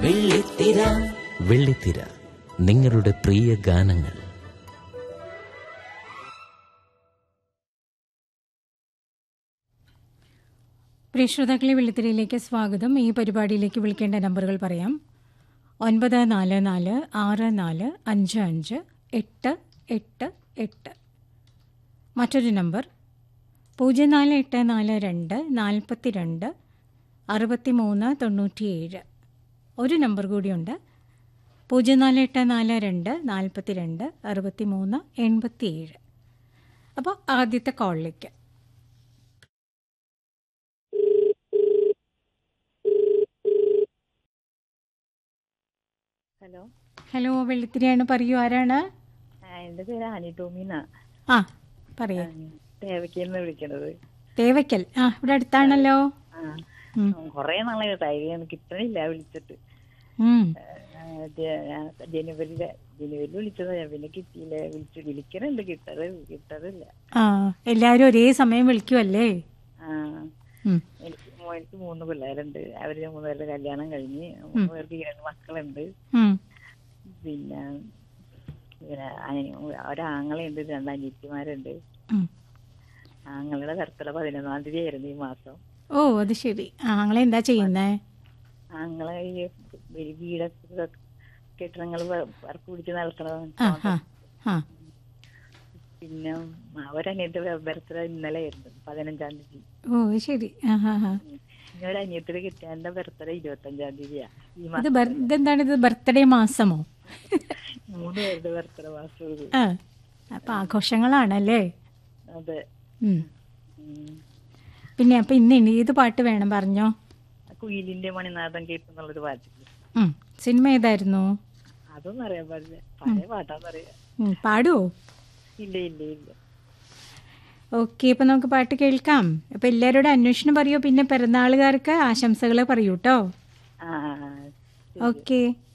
വെള്ളിത്തിര വെള്ളിത്തിര നിങ്ങളുടെ പ്രിയ ഗാനങ്ങൾ പ്രിയ ശ്രോതാക്കളെ വെള്ളിത്തിരയിലേക്ക് സ്വാഗതം ഈ പരിപാടിയിലേക്ക് വിളിക്കേണ്ട നമ്പറുകൾ പറയാം ഒൻപത് നാല് നാല് ആറ് നാല് അഞ്ച് അഞ്ച് എട്ട് എട്ട് എട്ട് മറ്റൊരു നമ്പർ പൂജ്യം നാല് എട്ട് നാല് രണ്ട് നാൽപ്പത്തി രണ്ട് അറുപത്തി മൂന്ന് തൊണ്ണൂറ്റിയേഴ് ഒരു നമ്പർ കൂടിയുണ്ട് പൂജ്യം നാല് എട്ട് നാല് രണ്ട് നാൽപ്പത്തി രണ്ട് അറുപത്തി മൂന്ന് എൺപത്തിയേഴ് അപ്പോൾ ആദ്യത്തെ കോളിലേക്ക് ഹലോ ഹലോ വെള്ളിത്തിരിയാണ് പറയൂ ആരാണ് ആ, എന്റെ പേര് ആനി ടോമിന്നാ ആ പറയൂ തേവയ്ക്കെന്ന് വിളിക്കണത് തേവയ്ക്കൽ ആ ഇവിടെ അടുത്താണല്ലോ ആ ഉം. കൊറേ നാളെ ടൈം കിട്ടണില്ല വിളിച്ചിട്ട് ഉം. ആ, ജ- ആ, ജനുവരിയില് ജനുവരിയിൽ വിളിച്ചതാ ഞാൻ പിന്നെ കിട്ടിയില്ല വിളിച്ചു വിളിക്കണുണ്ട് കിട്ടത് കിട്ടതില്ല ആ എല്ലാവരും ഒരേ സമയം വിളിക്കുമല്ലേ ആ ഉം. എനിക്ക് മോനിക്ക് മൂന്ന് പിള്ളേരുണ്ട് അവര് മൂന്ന് പേരുടെ കല്യാണം കഴിഞ്ഞ് മൂന്ന് പേർക്ക് രണ്ട് മക്കളുണ്ട് ഉം. പിന്നെ പിന്നെ അനി- ഒരാങ്ങളയുണ്ട് രണ്ട് അനിയത്തിമാരുണ്ട് ഉം. ആങ്ങളുടെ ബർത്ത്ഡേ പതിനൊന്നാം തീയതി ആയിരുന്നു ഈ മാസം ഓ അത് ശരി ആ നിങ്ങളെ എന്താ ചെയ്യുന്നേ ഞങ്ങളെ ഈ വീ- വീടൊക്കെ കെട്ടിടങ്ങൾ വർക്ക് പിടിച്ച് നടത്തണം ആ ആ ആ പിന്നെ ഒരനിയത്തെ ബർത്ത്ഡേ ഇന്നലെ ആയിരുന്നു പതിനഞ്ചാം തീയതി ഓ അത് ശരി ആ ഹാ ഹാ ഇനി ഒരു അനിയത്തിന്റെ കിട്ടിയാന്റെ ബർത്ത്ഡേ ഇരുപത്തഞ്ചാം തീയതിയാ ഈ ഇത് മാസം ബർ- ഇതെന്താണ് ഇത് ബർത്ത്ഡേ മാസമോ മൂന്ന് പേരുടെ ബർത്ത്ഡേ മാസം ഇത്. ആ അപ്പം ആഘോഷങ്ങളാണല്ലേ അതെ ഉം. ഉം. പിന്നെ അപ്പം ഇന്ന് ഇനി ഏത് പാട്ട് വേണം പറഞ്ഞോ കുയിലിന്റെ മണിനാഥം കേൾക്കുന്നുള്ളൊരു പാട്ട് ഉം. സിനിമ ഏതായിരുന്നു അതൊന്നും അറിയാൻ പാടില്ല പഴയ പാട്ടാന്നറിയാം ഉം, പാടുവോ ഇല്ല ഇല്ല ഇല്ല ഓക്കെ അപ്പം നമുക്ക് പാട്ട് കേൾക്കാം അപ്പം എല്ലാവരോടും അന്വേഷണം പറയൂ പിന്നെ പിറന്നാളുകാർക്ക് ആശംസകൾ പറയൂ കേട്ടോ ആ ആ, ആ. ഓക്കെ